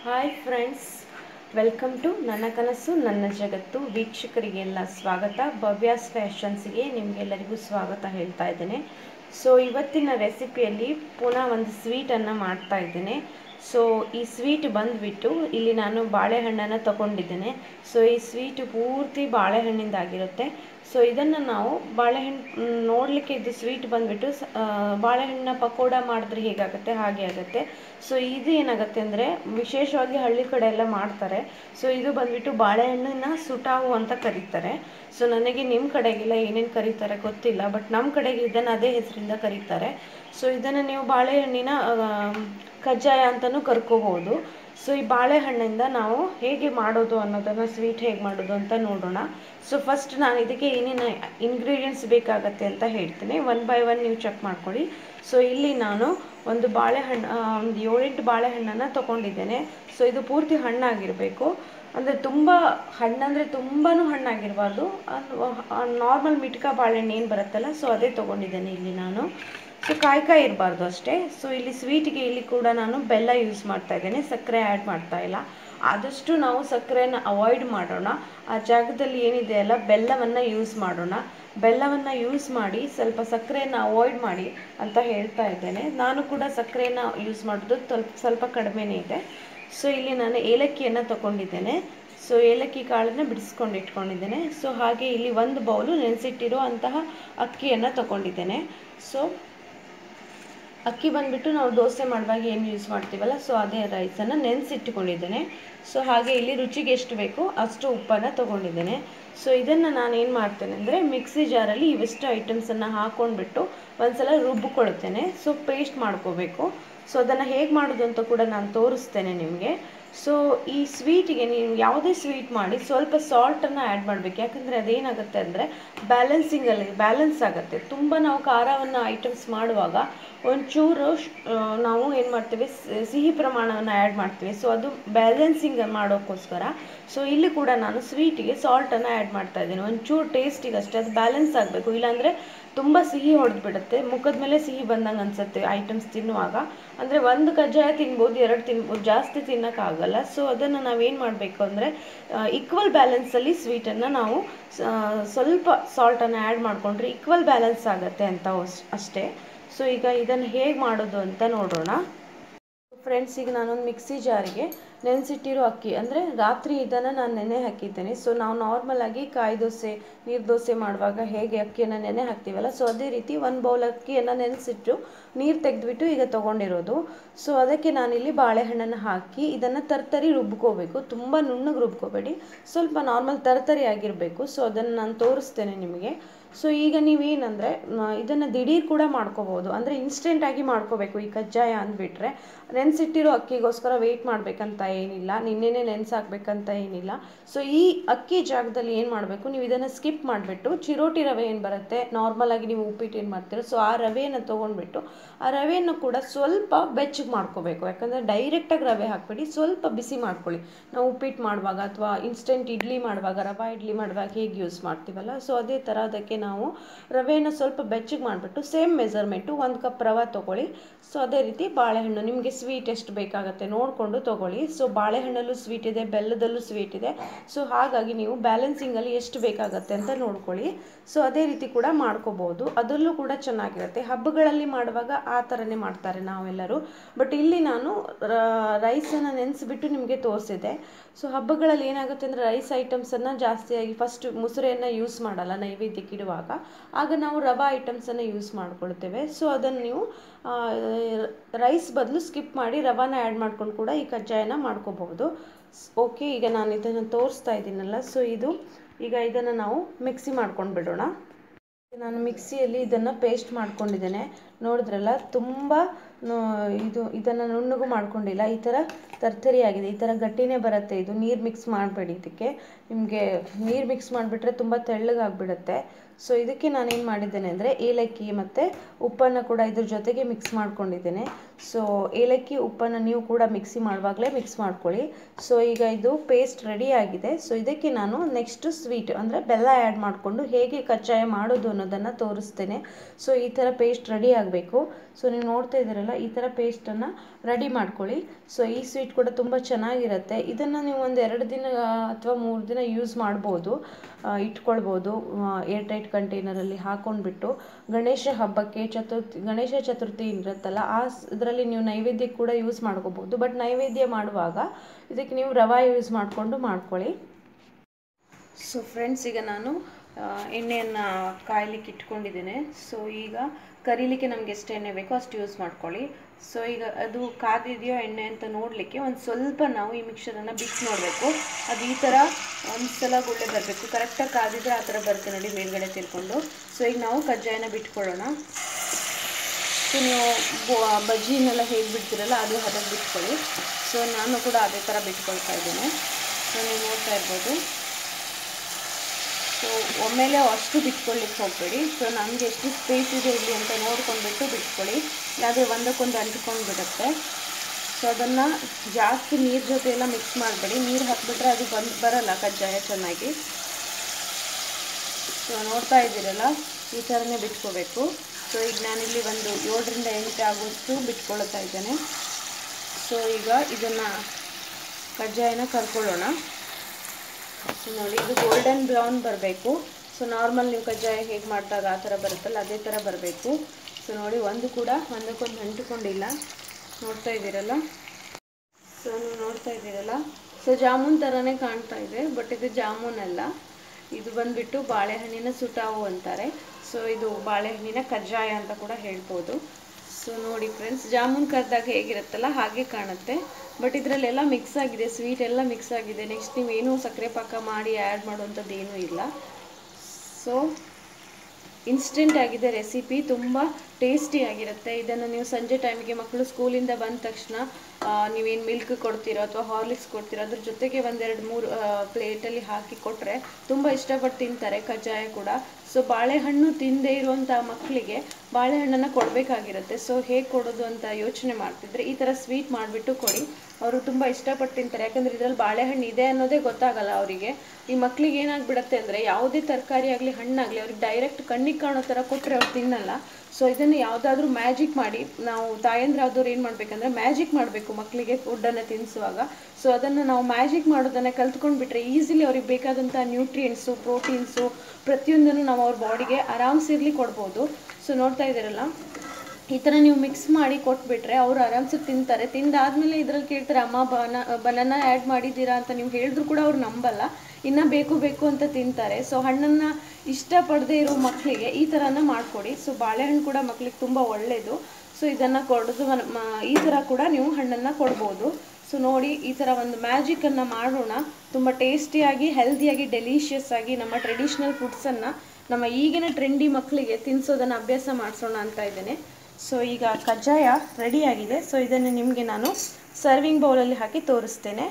hi friends welcome to ನನ್ನ ಕನಸು ನನ್ನ ಜಗತ್ತು ವೀಕ್ಷಕರಿಗೆಲ್ಲ ಸ್ವಾಗತ ಭವ್ಯಾಸ್ ಫ್ಯಾಷನ್ಸ್ಗೆ ನಿಮಗೆಲ್ಲರಿಗೂ ಸ್ವಾಗತ ಹೇಳ್ತಾ ಇದ್ದೇನೆ ಸೊ ಇವತ್ತಿನ ರೆಸಿಪಿಯಲ್ಲಿ ಪುನಃ ಒಂದು ಸ್ವೀಟನ್ನು ಮಾಡ್ತಾ ಇದ್ದೇನೆ ಸೊ ಈ ಸ್ವೀಟ್ ಬಂದುಬಿಟ್ಟು ಇಲ್ಲಿ ನಾನು ಬಾಳೆಹಣ್ಣನ್ನು ತಗೊಂಡಿದ್ದೇನೆ ಸೊ ಈ ಸ್ವೀಟ್ ಪೂರ್ತಿ ಬಾಳೆಹಣ್ಣಿಂದಾಗಿರುತ್ತೆ ಸೊ ಇದನ್ನು ನಾವು ಬಾಳೆಹಣ್ಣು ನೋಡಲಿಕ್ಕೆ ಇದು ಸ್ವೀಟ್ ಬಂದುಬಿಟ್ಟು ಬಾಳೆಹಣ್ಣಿನ ಪಕೋಡ ಮಾಡಿದ್ರೆ ಹೇಗಾಗುತ್ತೆ ಹಾಗೆ ಆಗುತ್ತೆ ಸೊ ಇದು ಏನಾಗುತ್ತೆ ಅಂದರೆ ವಿಶೇಷವಾಗಿ ಹಳ್ಳಿ ಕಡೆ ಎಲ್ಲ ಮಾಡ್ತಾರೆ ಸೊ ಇದು ಬಂದುಬಿಟ್ಟು ಬಾಳೆಹಣ್ಣಿನ ಸುಟಾವು ಅಂತ ಕರೀತಾರೆ ಸೊ ನನಗೆ ನಿಮ್ಮ ಕಡೆಗೆಲ್ಲ ಏನೇನು ಕರೀತಾರೆ ಗೊತ್ತಿಲ್ಲ ಬಟ್ ನಮ್ಮ ಕಡೆಗೆ ಇದನ್ನು ಅದೇ ಹೆಸರಿಂದ ಕರೀತಾರೆ ಸೊ ಇದನ್ನು ನೀವು ಬಾಳೆಹಣ್ಣಿನ ಕಜ್ಜಾಯ ಅಂತಲೂ ಕರ್ಕೋಬೋದು ಸೊ ಈ ಬಾಳೆಹಣ್ಣಿಂದ ನಾವು ಹೇಗೆ ಮಾಡೋದು ಅನ್ನೋದನ್ನು ಸ್ವೀಟ್ ಹೇಗೆ ಮಾಡೋದು ಅಂತ ನೋಡೋಣ ಸೊ ಫಸ್ಟ್ ನಾನು ಇದಕ್ಕೆ ಏನೇನು ಇಂಗ್ರೀಡಿಯೆಂಟ್ಸ್ ಬೇಕಾಗತ್ತೆ ಅಂತ ಹೇಳ್ತೀನಿ ಒನ್ ಬೈ ಒನ್ ನೀವು ಚೆಕ್ ಮಾಡ್ಕೊಳ್ಳಿ ಸೊ ಇಲ್ಲಿ ನಾನು ಒಂದು ಬಾಳೆಹಣ್ಣು ಒಂದು ಏಳೆಂಟು ಬಾಳೆಹಣ್ಣನ್ನು ತೊಗೊಂಡಿದ್ದೇನೆ ಸೊ ಇದು ಪೂರ್ತಿ ಹಣ್ಣಾಗಿರಬೇಕು ಅಂದರೆ ತುಂಬ ಹಣ್ಣಂದರೆ ತುಂಬಾ ಹಣ್ಣಾಗಿರಬಾರ್ದು ನಾರ್ಮಲ್ ಮಿಟ್ಕ ಬಾಳೆಹಣ್ಣು ಏನು ಬರುತ್ತಲ್ಲ ಸೊ ಅದೇ ತೊಗೊಂಡಿದ್ದೇನೆ ಇಲ್ಲಿ ನಾನು ಸೊ ಕಾಯಿ ಕಾಯಿ ಇರಬಾರ್ದು ಅಷ್ಟೇ ಸೊ ಇಲ್ಲಿ ಸ್ವೀಟಿಗೆ ಇಲ್ಲಿ ಕೂಡ ನಾನು ಬೆಲ್ಲ ಯೂಸ್ ಮಾಡ್ತಾ ಇದ್ದೇನೆ ಸಕ್ಕರೆ ಆ್ಯಡ್ ಮಾಡ್ತಾ ಇಲ್ಲ ಆದಷ್ಟು ನಾವು ಸಕ್ಕರೆನ ಅವಾಯ್ಡ್ ಮಾಡೋಣ ಆ ಜಾಗದಲ್ಲಿ ಏನಿದೆ ಅಲ್ಲ ಬೆಲ್ಲವನ್ನು ಯೂಸ್ ಮಾಡೋಣ ಬೆಲ್ಲವನ್ನು ಯೂಸ್ ಮಾಡಿ ಸ್ವಲ್ಪ ಸಕ್ಕರೆಯನ್ನು ಅವಾಯ್ಡ್ ಮಾಡಿ ಅಂತ ಹೇಳ್ತಾ ಇದ್ದೇನೆ ನಾನು ಕೂಡ ಸಕ್ಕರೆನ ಯೂಸ್ ಮಾಡೋದು ಸ್ವಲ್ಪ ಸ್ವಲ್ಪ ಕಡಿಮೆನೇ ಇದೆ ಸೊ ಇಲ್ಲಿ ನಾನು ಏಲಕ್ಕಿಯನ್ನು ತಗೊಂಡಿದ್ದೇನೆ ಸೊ ಏಲಕ್ಕಿ ಕಾಳನ್ನು ಬಿಡಿಸ್ಕೊಂಡು ಇಟ್ಕೊಂಡಿದ್ದೇನೆ ಸೊ ಹಾಗೆ ಇಲ್ಲಿ ಒಂದು ಬೌಲು ನೆನೆಸಿಟ್ಟಿರೋ ಅಂತಹ ಅಕ್ಕಿಯನ್ನು ತಗೊಂಡಿದ್ದೇನೆ ಸೊ ಅಕ್ಕಿ ಬಂದುಬಿಟ್ಟು ನಾವು ದೋಸೆ ಮಾಡುವಾಗ ಏನು ಯೂಸ್ ಮಾಡ್ತೀವಲ್ಲ ಸೊ ಅದೇ ರೈಸನ್ನು ನೆನೆಸಿಟ್ಟುಕೊಂಡಿದ್ದೇನೆ ಸೊ ಹಾಗೆ ಇಲ್ಲಿ ರುಚಿಗೆ ಎಷ್ಟು ಬೇಕೋ ಅಷ್ಟು ಉಪ್ಪನ್ನು ತೊಗೊಂಡಿದ್ದೇನೆ ಸೊ ಇದನ್ನು ನಾನು ಏನು ಮಾಡ್ತೇನೆ ಅಂದರೆ ಮಿಕ್ಸಿ ಜಾರಲ್ಲಿ ಇವೆಷ್ಟು ಐಟಮ್ಸನ್ನು ಹಾಕ್ಕೊಂಡ್ಬಿಟ್ಟು ಒಂದ್ಸಲ ರುಬ್ಬಿಕೊಳ್ತೇನೆ ಸೊ ಪೇಸ್ಟ್ ಮಾಡ್ಕೋಬೇಕು ಸೊ ಅದನ್ನು ಹೇಗೆ ಮಾಡೋದು ಅಂತ ಕೂಡ ನಾನು ತೋರಿಸ್ತೇನೆ ನಿಮಗೆ ಸೊ ಈ ಸ್ವೀಟಿಗೆ ನೀವು ಯಾವುದೇ ಸ್ವೀಟ್ ಮಾಡಿ ಸ್ವಲ್ಪ ಸಾಲ್ಟನ್ನು ಆ್ಯಡ್ ಮಾಡಬೇಕು ಯಾಕಂದರೆ ಅದೇನಾಗುತ್ತೆ ಅಂದರೆ ಬ್ಯಾಲೆನ್ಸಿಂಗಲ್ಲಿ ಬ್ಯಾಲೆನ್ಸ್ ಆಗುತ್ತೆ ತುಂಬ ನಾವು ಖಾರವನ್ನು ಐಟಮ್ಸ್ ಮಾಡುವಾಗ ಒಂಚೂರು ನಾವು ಏನು ಮಾಡ್ತೀವಿ ಸಿಹಿ ಪ್ರಮಾಣವನ್ನು ಆ್ಯಡ್ ಮಾಡ್ತೀವಿ ಸೊ ಅದು ಬ್ಯಾಲೆನ್ಸಿಂಗ್ ಮಾಡೋಕ್ಕೋಸ್ಕರ ಸೊ ಇಲ್ಲಿ ಕೂಡ ನಾನು ಸ್ವೀಟಿಗೆ ಸಾಲ್ಟನ್ನು ಆ್ಯಡ್ ಮಾಡ್ತಾ ಇದ್ದೀನಿ ಒಂಚೂರು ಟೇಸ್ಟಿಗೆ ಅಷ್ಟೇ ಅದು ಬ್ಯಾಲೆನ್ಸ್ ಆಗಬೇಕು ಇಲ್ಲಾಂದರೆ ತುಂಬ ಸಿಹಿ ಹೊಡೆದ್ಬಿಡುತ್ತೆ ಮುಖದ ಮೇಲೆ ಸಿಹಿ ಬಂದಂಗೆ ಅನಿಸುತ್ತೆ ಐಟಮ್ಸ್ ತಿನ್ನುವಾಗ ಅಂದರೆ ಒಂದು ಕಜ್ಜಾಯ ತಿನ್ಬೋದು ಎರಡು ತಿನ್ಬೋದು ಜಾಸ್ತಿ ತಿನ್ನೋಕ್ಕಾಗಲ್ಲ ಸೊ ಅದನ್ನು ನಾವೇನು ಮಾಡಬೇಕು ಅಂದರೆ ಈಕ್ವಲ್ ಬ್ಯಾಲೆನ್ಸಲ್ಲಿ ಸ್ವೀಟನ್ನು ನಾವು ಸ್ವಲ್ಪ ಸಾಲ್ಟನ್ನು ಆ್ಯಡ್ ಮಾಡಿಕೊಂಡ್ರೆ ಈಕ್ವಲ್ ಬ್ಯಾಲೆನ್ಸ್ ಆಗುತ್ತೆ ಅಂತ ಅಷ್ಟೇ ಸೊ ಈಗ ಇದನ್ನು ಹೇಗೆ ಮಾಡೋದು ಅಂತ ನೋಡೋಣ ಫ್ರೆಂಡ್ಸ್ ಈಗ ನಾನೊಂದು ಮಿಕ್ಸಿ ಜಾರಿಗೆ ನೆನೆಸಿಟ್ಟಿರೋ ಅಕ್ಕಿ ಅಂದರೆ ರಾತ್ರಿ ಇದನ್ನು ನಾನು ನೆನೆ ಹಾಕಿದ್ದೇನೆ ಸೊ ನಾವು ನಾರ್ಮಲಾಗಿ ಕಾಯಿ ದೋಸೆ ನೀರು ದೋಸೆ ಮಾಡುವಾಗ ಹೇಗೆ ಅಕ್ಕಿಯನ್ನು ನೆನೆ ಹಾಕ್ತೀವಲ್ಲ ಸೊ ಅದೇ ರೀತಿ ಒಂದು ಬೌಲ್ ಅಕ್ಕಿಯನ್ನು ನೆನೆಸಿಟ್ಟು ನೀರು ತೆಗೆದುಬಿಟ್ಟು ಈಗ ತೊಗೊಂಡಿರೋದು ಸೊ ಅದಕ್ಕೆ ನಾನಿಲ್ಲಿ ಬಾಳೆಹಣ್ಣನ್ನು ಹಾಕಿ ಇದನ್ನು ತರ್ತರಿ ರುಬ್ಕೋಬೇಕು ತುಂಬ ನುಣ್ಣಗೆ ರುಬ್ಕೋಬೇಡಿ ಸ್ವಲ್ಪ ನಾರ್ಮಲ್ ತರ್ತರಿ ಆಗಿರಬೇಕು ಸೊ ಅದನ್ನು ನಾನು ತೋರಿಸ್ತೇನೆ ನಿಮಗೆ ಸೊ ಈಗ ನೀವೇನಂದರೆ ಇದನ್ನು ದಿಢೀರ್ ಕೂಡ ಮಾಡ್ಕೋಬೋದು ಅಂದರೆ ಇನ್ಸ್ಟೆಂಟಾಗಿ ಮಾಡ್ಕೋಬೇಕು ಈ ಕಜ್ಜಾಯ ಅಂದ್ಬಿಟ್ರೆ ನೆನೆಸಿಟ್ಟಿರೋ ಅಕ್ಕಿಗೋಸ್ಕರ ವೆಯ್ಟ್ ಮಾಡಬೇಕಂತ ಏನಿಲ್ಲ ನಿನ್ನೆನೇ ನೆನೆಸಾಕ್ಬೇಕಂತ ಏನಿಲ್ಲ ಸೊ ಈ ಅಕ್ಕಿ ಜಾಗದಲ್ಲಿ ಏನು ಮಾಡಬೇಕು ನೀವು ಇದನ್ನು ಸ್ಕಿಪ್ ಮಾಡಿಬಿಟ್ಟು ಚಿರೋಟಿ ರವೆ ಏನು ಬರುತ್ತೆ ನಾರ್ಮಲಾಗಿ ನೀವು ಉಪ್ಪಿಟ್ಟು ಏನು ಮಾಡ್ತೀರೋ ಸೊ ಆ ರವೆಯನ್ನು ತೊಗೊಂಡ್ಬಿಟ್ಟು ಆ ರವೆಯನ್ನು ಕೂಡ ಸ್ವಲ್ಪ ಬೆಚ್ಚಗೆ ಮಾಡ್ಕೋಬೇಕು ಯಾಕಂದರೆ ಡೈರೆಕ್ಟಾಗಿ ರವೆ ಹಾಕ್ಬೇಡಿ ಸ್ವಲ್ಪ ಬಿಸಿ ಮಾಡ್ಕೊಳ್ಳಿ ನಾವು ಉಪ್ಪಿಟ್ಟು ಮಾಡುವಾಗ ಅಥವಾ ಇನ್ಸ್ಟೆಂಟ್ ಇಡ್ಲಿ ಮಾಡುವಾಗ ರವೆ ಇಡ್ಲಿ ಮಾಡುವಾಗ ಹೇಗೆ ಯೂಸ್ ಮಾಡ್ತೀವಲ್ಲ ಸೊ ಅದೇ ಥರ ಅದಕ್ಕೆ ನಾವು ರವೆಯನ್ನು ಸ್ವಲ್ಪ ಬೆಚ್ಚಗೆ ಮಾಡಿಬಿಟ್ಟು ಸೇಮ್ ಮೆಸರ್ಮೆಂಟು ಒಂದು ಕಪ್ ರವೆ ತೊಗೊಳ್ಳಿ ಸೊ ಅದೇ ರೀತಿ ಬಾಳೆಹಣ್ಣು ನಿಮಗೆ ಸ್ವೀಟ್ ಎಷ್ಟು ಬೇಕಾಗುತ್ತೆ ನೋಡಿಕೊಂಡು ತೊಗೊಳ್ಳಿ ಸೊ ಬಾಳೆಹಣ್ಣಲ್ಲೂ ಸ್ವೀಟ್ ಇದೆ ಬೆಲ್ಲದಲ್ಲೂ ಸ್ವೀಟ್ ಇದೆ ಸೊ ಹಾಗಾಗಿ ನೀವು ಬ್ಯಾಲೆನ್ಸಿಂಗಲ್ಲಿ ಎಷ್ಟು ಬೇಕಾಗತ್ತೆ ಅಂತ ನೋಡ್ಕೊಳ್ಳಿ ಸೊ ಅದೇ ರೀತಿ ಕೂಡ ಮಾಡ್ಕೋಬೋದು ಅದರಲ್ಲೂ ಕೂಡ ಚೆನ್ನಾಗಿರುತ್ತೆ ಹಬ್ಬಗಳಲ್ಲಿ ಮಾಡುವಾಗ ಆ ಥರನೇ ಮಾಡ್ತಾರೆ ನಾವೆಲ್ಲರೂ ಬಟ್ ಇಲ್ಲಿ ನಾನು ರೈಸನ್ನು ನೆನೆಸಿಬಿಟ್ಟು ನಿಮಗೆ ತೋರಿಸಿದೆ ಸೊ ಹಬ್ಬಗಳಲ್ಲಿ ಏನಾಗುತ್ತೆ ಅಂದರೆ ರೈಸ್ ಐಟಮ್ಸನ್ನು ಜಾಸ್ತಿಯಾಗಿ ಫಸ್ಟ್ ಮುಸುರೆಯನ್ನು ಯೂಸ್ ಮಾಡಲ್ಲ ನೈವೇದ್ಯಕ್ಕೆ ಇಡುವಾಗ ಆಗ ನಾವು ರವಾ ಐಟಮ್ಸನ್ನು ಯೂಸ್ ಮಾಡ್ಕೊಳ್ತೇವೆ ಸೊ ಅದನ್ನು ನೀವು ರೈಸ್ ಬದಲು ಸ್ಕಿಪ್ ಮಾಡಿ ರವಾನ ಆ್ಯಡ್ ಮಾಡ್ಕೊಂಡು ಕೂಡ ಈ ಕಜ್ಜಾಯನ ಮಾಡ್ಕೋಬಹುದು ಓಕೆ ಈಗ ನಾನು ಇದನ್ನು ತೋರಿಸ್ತಾ ಇದ್ದೀನಲ್ಲ ಸೊ ಇದು ಈಗ ಇದನ್ನು ನಾವು ಮಿಕ್ಸಿ ಮಾಡ್ಕೊಂಡು ಬಿಡೋಣ ನಾನು ಮಿಕ್ಸಿಯಲ್ಲಿ ಇದನ್ನು ಪೇಸ್ಟ್ ಮಾಡ್ಕೊಂಡಿದ್ದೇನೆ ನೋಡಿದ್ರಲ್ಲ ತುಂಬ ಇದು ಇದನ್ನು ನುಣ್ಣಗೂ ಮಾಡ್ಕೊಂಡಿಲ್ಲ ಈ ಥರ ತರ್ತರಿ ಆಗಿದೆ ಈ ಥರ ಗಟ್ಟಿನೇ ಬರುತ್ತೆ ಇದು ನೀರು ಮಿಕ್ಸ್ ಮಾಡಬೇಡಿ ಇದಕ್ಕೆ ನಿಮಗೆ ನೀರು ಮಿಕ್ಸ್ ಮಾಡಿಬಿಟ್ರೆ ತುಂಬ ತೆಳ್ಳಗಾಗ್ಬಿಡುತ್ತೆ ಸೊ ಇದಕ್ಕೆ ನಾನೇನು ಮಾಡಿದ್ದೇನೆ ಅಂದರೆ ಏಲಕ್ಕಿ ಮತ್ತು ಉಪ್ಪನ್ನು ಕೂಡ ಇದ್ರ ಜೊತೆಗೆ ಮಿಕ್ಸ್ ಮಾಡ್ಕೊಂಡಿದ್ದೇನೆ ಸೊ ಏಲಕ್ಕಿ ಉಪ್ಪನ್ನು ನೀವು ಕೂಡ ಮಿಕ್ಸಿ ಮಾಡುವಾಗಲೇ ಮಿಕ್ಸ್ ಮಾಡ್ಕೊಳ್ಳಿ ಸೊ ಈಗ ಇದು ಪೇಸ್ಟ್ ರೆಡಿ ಆಗಿದೆ ಸೊ ಇದಕ್ಕೆ ನಾನು ನೆಕ್ಸ್ಟ್ ಸ್ವೀಟ್ ಅಂದರೆ ಬೆಲ್ಲ ಆ್ಯಡ್ ಮಾಡಿಕೊಂಡು ಹೇಗೆ ಕಜ್ಜಾಯ ಮಾಡೋದು ಅನ್ನೋದನ್ನು ತೋರಿಸ್ತೇನೆ ಸೊ ಈ ಥರ ಪೇಸ್ಟ್ ರೆಡಿ ಆಗಬೇಕು ಸೊ ನೀವು ನೋಡ್ತಾ ಇದ್ದೀರಲ್ಲ ಈ ಥರ ಪೇಸ್ಟನ್ನು ರೆಡಿ ಮಾಡ್ಕೊಳ್ಳಿ ಸೊ ಈ ಸ್ವೀಟ್ ಕೂಡ ತುಂಬ ಚೆನ್ನಾಗಿರುತ್ತೆ ಇದನ್ನು ನೀವು ಒಂದು ಎರಡು ದಿನ ಅಥವಾ ಮೂರು ದಿನ ಯೂಸ್ ಮಾಡ್ಬೋದು ಇಟ್ಕೊಳ್ಬೋದು ಏರ್ ಟೈಟ್ ಕಂಟೈನರಲ್ಲಿ ಹಾಕೊಂಡ್ಬಿಟ್ಟು ಗಣೇಶ ಹಬ್ಬಕ್ಕೆ ಚತುರ್ಥಿ ಗಣೇಶ ಚತುರ್ಥಿ ಇರುತ್ತಲ್ಲ ಆ ಇದರಲ್ಲಿ ನೀವು ನೈವೇದ್ಯ ಕೂಡ ಯೂಸ್ ಮಾಡ್ಕೋಬೋದು ಬಟ್ ನೈವೇದ್ಯ ಮಾಡುವಾಗ ಇದಕ್ಕೆ ನೀವು ರವೆ ಯೂಸ್ ಮಾಡಿಕೊಂಡು ಮಾಡ್ಕೊಳ್ಳಿ ಸೊ ಫ್ರೆಂಡ್ಸ್ ಈಗ ನಾನು ಎಣ್ಣೆಯನ್ನು ಕಾಯ್ಲಿಕ್ಕೆ ಇಟ್ಕೊಂಡಿದ್ದೇನೆ ಸೊ ಈಗ ಕರೀಲಿಕ್ಕೆ ನಮಗೆ ಎಷ್ಟು ಎಣ್ಣೆ ಬೇಕೋ ಅಷ್ಟು ಯೂಸ್ ಮಾಡ್ಕೊಳ್ಳಿ ಸೊ ಈಗ ಅದು ಕಾದಿದೆಯೋ ಎಣ್ಣೆ ಅಂತ ನೋಡಲಿಕ್ಕೆ ಒಂದು ಸ್ವಲ್ಪ ನಾವು ಈ ಮಿಕ್ಸರನ್ನು ಬಿಟ್ಟು ನೋಡಬೇಕು ಅದು ಈ ಥರ ಒಂದು ಸಲ ಗುಳ್ಳೆ ಬರಬೇಕು ಕರೆಕ್ಟಾಗಿ ಕಾದಿದ್ರೆ ಆ ಥರ ಬರುತ್ತೆ ನೋಡಿ ಮೇಲ್ಗಡೆ ತಿರ್ಕೊಂಡು ಸೊ ಈಗ ನಾವು ಕಜ್ಜಾಯನ ಬಿಟ್ಕೊಳ್ಳೋಣ ಸೊ ನೀವು ಬಜ್ಜಿನೆಲ್ಲ ಹೇಗೆ ಬಿಡ್ತೀರಲ್ಲ ಅದು ಹದಕ್ಕೆ ಬಿಟ್ಕೊಳ್ಳಿ ಸೊ ನಾನು ಕೂಡ ಅದೇ ಥರ ಬಿಟ್ಕೊಳ್ತಾ ಇದ್ದೇನೆ ಸೊ ನೀವು ನೋಡ್ತಾ ಇರ್ಬೋದು ಸೊ ಒಮ್ಮೆಲೆ ಅಷ್ಟು ಬಿಟ್ಕೊಳ್ಳಿಕ್ಕೆ ಹೋಗಬೇಡಿ ಸೊ ನಮಗೆ ಎಷ್ಟು ಸ್ಪೇಸ್ ಇದೆ ಇಲ್ಲಿ ಅಂತ ನೋಡ್ಕೊಂಡ್ಬಿಟ್ಟು ಬಿಟ್ಕೊಳ್ಳಿ ಇಲ್ಲಾಂದರೆ ಒಂದಕ್ಕೊಂದು ಅಂಟ್ಕೊಂಡು ಬಿಡುತ್ತೆ ಸೊ ಅದನ್ನು ಜಾಸ್ತಿ ನೀರು ಜೊತೆ ಎಲ್ಲ ಮಿಕ್ಸ್ ಮಾಡಬೇಡಿ ನೀರು ಹಾಕಿಬಿಟ್ರೆ ಅದು ಬಂದು ಬರಲ್ಲ ಕಜ್ಜಾಯ ಚೆನ್ನಾಗಿ ಸೊ ನೋಡ್ತಾ ಇದ್ದೀರಲ್ಲ ಈ ಥರನೇ ಬಿಟ್ಕೋಬೇಕು ಸೊ ಈಗ ನಾನಿಲ್ಲಿ ಒಂದು ಏಳರಿಂದ ಎಂಟು ಆಗುವಷ್ಟು ಬಿಟ್ಕೊಳ್ತಾ ಇದ್ದೇನೆ ಸೊ ಈಗ ಇದನ್ನು ಕಜ್ಜಾಯನ ಕರ್ಕೊಳ್ಳೋಣ ಸೊ ನೋಡಿ ಇದು ಗೋಲ್ಡನ್ ಬ್ರೌನ್ ಬರಬೇಕು ಸೊ ನಾರ್ಮಲ್ ನೀವು ಕಜ್ಜಾಯ ಹೇಗೆ ಮಾಡಿದಾಗ ಆ ಥರ ಬರುತ್ತಲ್ಲ ಅದೇ ಥರ ಬರಬೇಕು ಸೊ ನೋಡಿ ಒಂದು ಕೂಡ ಒಂದಕ್ಕೊಂದು ಅಂಟಿಕೊಂಡಿಲ್ಲ ನೋಡ್ತಾ ಇದ್ದೀರಲ್ಲ ಸೊ ನೀವು ನೋಡ್ತಾ ಇದ್ದೀರಲ್ಲ ಸೊ ಜಾಮೂನ್ ಥರನೇ ಕಾಣ್ತಾ ಇದೆ ಬಟ್ ಇದು ಜಾಮೂನ್ ಅಲ್ಲ ಇದು ಬಂದ್ಬಿಟ್ಟು ಬಾಳೆಹಣ್ಣಿನ ಸುಟಾವು ಅಂತಾರೆ ಸೊ ಇದು ಬಾಳೆಹಣ್ಣಿನ ಕಜ್ಜಾಯ ಅಂತ ಕೂಡ ಹೇಳ್ಬೋದು ಸೊ ನೋಡಿ ಫ್ರೆಂಡ್ಸ್ ಜಾಮೂನ್ ಕರೆದಾಗ ಹೇಗಿರುತ್ತಲ್ಲ ಹಾಗೆ ಕಾಣುತ್ತೆ ಬಟ್ ಇದರಲ್ಲೆಲ್ಲ ಮಿಕ್ಸ್ ಆಗಿದೆ ಸ್ವೀಟ್ ಎಲ್ಲ ಮಿಕ್ಸ್ ಆಗಿದೆ ನೆಕ್ಸ್ಟ್ ನೀವೇನು ಸಕ್ಕರೆ ಪಾಕ ಮಾಡಿ ಆ್ಯಡ್ ಮಾಡುವಂಥದ್ದು ಏನೂ ಇಲ್ಲ ಸೊ ಇನ್ಸ್ಟೆಂಟ್ ಆಗಿದೆ ರೆಸಿಪಿ ತುಂಬ ಟೇಸ್ಟಿ ಆಗಿರುತ್ತೆ ಇದನ್ನು ನೀವು ಸಂಜೆ ಟೈಮಿಗೆ ಮಕ್ಕಳು ಸ್ಕೂಲಿಂದ ಬಂದ ತಕ್ಷಣ ನೀವೇನು ಮಿಲ್ಕ್ ಕೊಡ್ತೀರೋ ಅಥವಾ ಹಾರ್ಲಿಕ್ಸ್ ಕೊಡ್ತೀರೋ ಅದ್ರ ಜೊತೆಗೆ ಒಂದೆರಡು ಮೂರು ಪ್ಲೇಟಲ್ಲಿ ಹಾಕಿ ಕೊಟ್ಟರೆ ತುಂಬ ಇಷ್ಟಪಟ್ಟು ತಿಂತಾರೆ ಕಜ್ಜಾಯ ಕೂಡ ಸೊ ಬಾಳೆಹಣ್ಣು ತಿಂದೇ ಇರುವಂಥ ಮಕ್ಕಳಿಗೆ ಬಾಳೆಹಣ್ಣನ್ನು ಕೊಡಬೇಕಾಗಿರುತ್ತೆ ಸೊ ಹೇಗೆ ಕೊಡೋದು ಅಂತ ಯೋಚನೆ ಮಾಡ್ತಿದ್ರೆ ಈ ಥರ ಸ್ವೀಟ್ ಮಾಡಿಬಿಟ್ಟು ಕೊಡಿ ಅವರು ತುಂಬ ಇಷ್ಟಪಟ್ಟು ತಿಂತಾರೆ ಯಾಕಂದರೆ ಇದರಲ್ಲಿ ಬಾಳೆಹಣ್ಣು ಇದೆ ಅನ್ನೋದೇ ಗೊತ್ತಾಗಲ್ಲ ಅವರಿಗೆ ಈ ಮಕ್ಳಿಗೆ ಏನಾಗ್ಬಿಡುತ್ತೆ ಅಂದರೆ ಯಾವುದೇ ತರಕಾರಿ ಆಗಲಿ ಹಣ್ಣಾಗಲಿ ಅವ್ರಿಗೆ ಡೈರೆಕ್ಟ್ ಕಣ್ಣಿಗೆ ಕಾಣೋ ಥರ ಕೊಟ್ಟರೆ ಅವ್ರು ತಿನ್ನಲ್ಲ ಸೊ ಇದನ್ನು ಯಾವುದಾದ್ರೂ ಮ್ಯಾಜಿಕ್ ಮಾಡಿ ನಾವು ತಾಯಂದ್ರಾದವ್ರು ಏನು ಮಾಡಬೇಕಂದ್ರೆ ಮ್ಯಾಜಿಕ್ ಮಾಡಬೇಕು ಮಕ್ಕಳಿಗೆ ಫುಡ್ಡನ್ನು ತಿನ್ನಿಸುವಾಗ ಸೊ ಅದನ್ನು ನಾವು ಮ್ಯಾಜಿಕ್ ಮಾಡೋದನ್ನು ಕಲ್ತ್ಕೊಂಡು ಬಿಟ್ರೆ ಈಸಿಲಿ ಅವ್ರಿಗೆ ಬೇಕಾದಂಥ ನ್ಯೂಟ್ರಿಯೆಂಟ್ಸು ಪ್ರೋಟೀನ್ಸು ಪ್ರತಿಯೊಂದನ್ನು ನಾವು ಅವ್ರ ಬಾಡಿಗೆ ಆರಾಮ್ಸಿರ್ಲಿ ಕೊಡ್ಬೋದು ಸೊ ನೋಡ್ತಾ ಇದ್ದೀರಲ್ಲ ಈ ಥರ ನೀವು ಮಿಕ್ಸ್ ಮಾಡಿ ಕೊಟ್ಬಿಟ್ರೆ ಅವರು ಆರಾಮ್ಸೆ ತಿಂತಾರೆ ತಿಂದಾದ್ಮೇಲೆ ಇದ್ರಲ್ಲಿ ಕೇಳ್ತಾರೆ ಅಮ್ಮ ಬನ ಬನಾನ ಆ್ಯಡ್ ಮಾಡಿದ್ದೀರಾ ಅಂತ ನೀವು ಹೇಳಿದ್ರು ಕೂಡ ಅವ್ರು ನಂಬಲ್ಲ ಇನ್ನು ಬೇಕು ಬೇಕು ಅಂತ ತಿಂತಾರೆ ಸೊ ಹಣ್ಣನ್ನು ಇಷ್ಟಪಡದೇ ಇರೋ ಮಕ್ಕಳಿಗೆ ಈ ಥರನ ಮಾಡಿಕೊಡಿ ಸೊ ಬಾಳೆಹಣ್ಣು ಕೂಡ ಮಕ್ಳಿಗೆ ತುಂಬ ಒಳ್ಳೆಯದು ಸೊ ಇದನ್ನು ಕೊಡೋದು ಈ ಥರ ಕೂಡ ನೀವು ಹಣ್ಣನ್ನು ಕೊಡ್ಬೋದು ಸೊ ನೋಡಿ ಈ ಥರ ಒಂದು ಮ್ಯಾಜಿಕನ್ನು ಮಾಡೋಣ ತುಂಬ ಟೇಸ್ಟಿಯಾಗಿ ಹೆಲ್ದಿಯಾಗಿ ಡೆಲಿಷಿಯಸ್ ಆಗಿ ನಮ್ಮ ಟ್ರೆಡಿಷ್ನಲ್ ಫುಡ್ಸನ್ನು ನಮ್ಮ ಈಗಿನ ಟ್ರೆಂಡಿ ಮಕ್ಕಳಿಗೆ ತಿನ್ನಿಸೋದನ್ನು ಅಭ್ಯಾಸ ಮಾಡಿಸೋಣ ಅಂತ ಇದ್ದೇನೆ ಸೊ ಈಗ ಕಜ್ಜಾಯ ರೆಡಿಯಾಗಿದೆ ಸೊ ಇದನ್ನು ನಿಮಗೆ ನಾನು ಸರ್ವಿಂಗ್ ಬೌಲಲ್ಲಿ ಹಾಕಿ ತೋರಿಸ್ತೇನೆ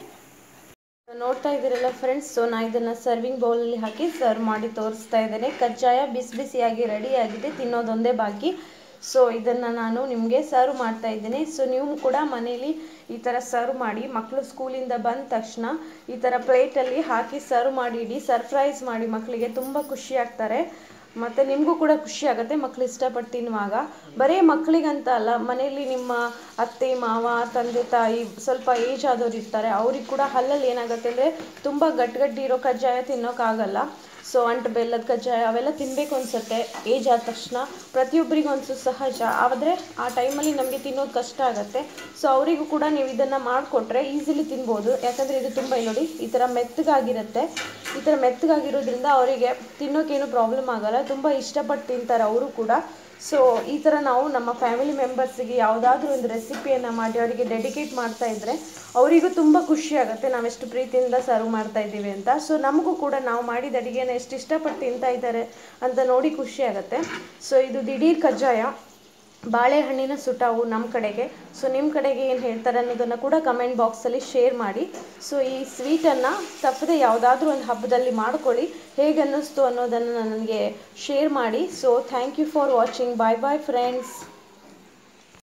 ನೋಡ್ತಾ ಇದ್ದೀರಲ್ಲ ಫ್ರೆಂಡ್ಸ್ ಸೊ ನಾ ಇದನ್ನು ಸರ್ವಿಂಗ್ ಬೌಲಲ್ಲಿ ಹಾಕಿ ಸರ್ವ್ ಮಾಡಿ ತೋರಿಸ್ತಾ ಇದ್ದೇನೆ ಕಜ್ಜಾಯ ಬಿಸಿ ಬಿಸಿಯಾಗಿ ರೆಡಿಯಾಗಿದೆ ತಿನ್ನೋದೊಂದೇ ಬಾಕಿ ಸೊ ಇದನ್ನು ನಾನು ನಿಮಗೆ ಸರ್ವ್ ಮಾಡ್ತಾ ಇದ್ದೇನೆ ಸೊ ನೀವು ಕೂಡ ಮನೇಲಿ ಈ ಥರ ಸರ್ವ್ ಮಾಡಿ ಮಕ್ಕಳು ಸ್ಕೂಲಿಂದ ಬಂದ ತಕ್ಷಣ ಈ ಥರ ಪ್ಲೇಟಲ್ಲಿ ಹಾಕಿ ಸರ್ವ್ ಮಾಡಿ ಇಡಿ ಸರ್ಪ್ರೈಸ್ ಮಾಡಿ ಮಕ್ಕಳಿಗೆ ತುಂಬ ಖುಷಿ ಆಗ್ತಾರೆ ಮತ್ತು ನಿಮಗೂ ಕೂಡ ಖುಷಿ ಆಗುತ್ತೆ ಮಕ್ಕಳು ಇಷ್ಟಪಟ್ಟು ತಿನ್ನುವಾಗ ಬರೀ ಮಕ್ಕಳಿಗಂತ ಅಲ್ಲ ಮನೆಯಲ್ಲಿ ನಿಮ್ಮ ಅತ್ತೆ ಮಾವ ತಂದೆ ತಾಯಿ ಸ್ವಲ್ಪ ಏಜ್ ಆದವ್ರು ಇರ್ತಾರೆ ಅವ್ರಿಗೆ ಕೂಡ ಹಲ್ಲಲ್ಲಿ ಏನಾಗುತ್ತೆ ಅಂದರೆ ತುಂಬ ಗಟ್ಟಿ ಗಟ್ಟಿ ಇರೋ ಕಜ್ಜಾಯ ತಿನ್ನೋಕ್ಕಾಗಲ್ಲ ಸೊ ಅಂಟು ಬೆಲ್ಲದ ಕಜ್ಜಾಯ ಅವೆಲ್ಲ ತಿನ್ನಬೇಕು ಅನಿಸುತ್ತೆ ಏಜ್ ಆದ ತಕ್ಷಣ ಪ್ರತಿಯೊಬ್ಬರಿಗೂ ಅನಿಸು ಸಹಜ ಆದರೆ ಆ ಟೈಮಲ್ಲಿ ನಮಗೆ ತಿನ್ನೋದು ಕಷ್ಟ ಆಗುತ್ತೆ ಸೊ ಅವರಿಗೂ ಕೂಡ ನೀವು ಇದನ್ನು ಮಾಡಿಕೊಟ್ರೆ ಈಸಿಲಿ ತಿನ್ಬೋದು ಯಾಕಂದರೆ ಇದು ತುಂಬ ನೋಡಿ ಈ ಥರ ಮೆತ್ತಗಾಗಿರುತ್ತೆ ಈ ಥರ ಮೆತ್ತಗಾಗಿರೋದ್ರಿಂದ ಅವರಿಗೆ ತಿನ್ನೋಕ್ಕೇನು ಪ್ರಾಬ್ಲಮ್ ಆಗಲ್ಲ ತುಂಬ ಇಷ್ಟಪಟ್ಟು ತಿಂತಾರೆ ಅವರು ಕೂಡ ಸೊ ಈ ಥರ ನಾವು ನಮ್ಮ ಫ್ಯಾಮಿಲಿ ಮೆಂಬರ್ಸಿಗೆ ಯಾವುದಾದ್ರೂ ಒಂದು ರೆಸಿಪಿಯನ್ನು ಮಾಡಿ ಅವರಿಗೆ ಡೆಡಿಕೇಟ್ ಮಾಡ್ತಾ ಇದ್ದರೆ ಅವರಿಗೂ ತುಂಬ ಖುಷಿ ಆಗುತ್ತೆ ನಾವೆಷ್ಟು ಪ್ರೀತಿಯಿಂದ ಸರ್ವ್ ಮಾಡ್ತಾ ಇದ್ದೀವಿ ಅಂತ ಸೊ ನಮಗೂ ಕೂಡ ನಾವು ಮಾಡಿದ ಅಡುಗೆನ ಎಷ್ಟು ಇಷ್ಟಪಟ್ಟು ತಿಂತಾ ಇದ್ದಾರೆ ಅಂತ ನೋಡಿ ಖುಷಿ ಆಗುತ್ತೆ ಸೊ ಇದು ದಿಢೀರ್ ಕಜ್ಜಾಯ ಬಾಳೆಹಣ್ಣಿನ ಸುಟಾವು ನಮ್ಮ ಕಡೆಗೆ ಸೊ ನಿಮ್ಮ ಕಡೆಗೆ ಏನು ಹೇಳ್ತಾರೆ ಅನ್ನೋದನ್ನು ಕೂಡ ಕಮೆಂಟ್ ಬಾಕ್ಸಲ್ಲಿ ಶೇರ್ ಮಾಡಿ ಸೊ ಈ ಸ್ವೀಟನ್ನು ತಪ್ಪದೆ ಯಾವುದಾದ್ರೂ ಒಂದು ಹಬ್ಬದಲ್ಲಿ ಮಾಡ್ಕೊಳ್ಳಿ ಹೇಗೆ ಅನ್ನಿಸ್ತು ಅನ್ನೋದನ್ನು ನನಗೆ ಶೇರ್ ಮಾಡಿ so thank you for watching bye bye friends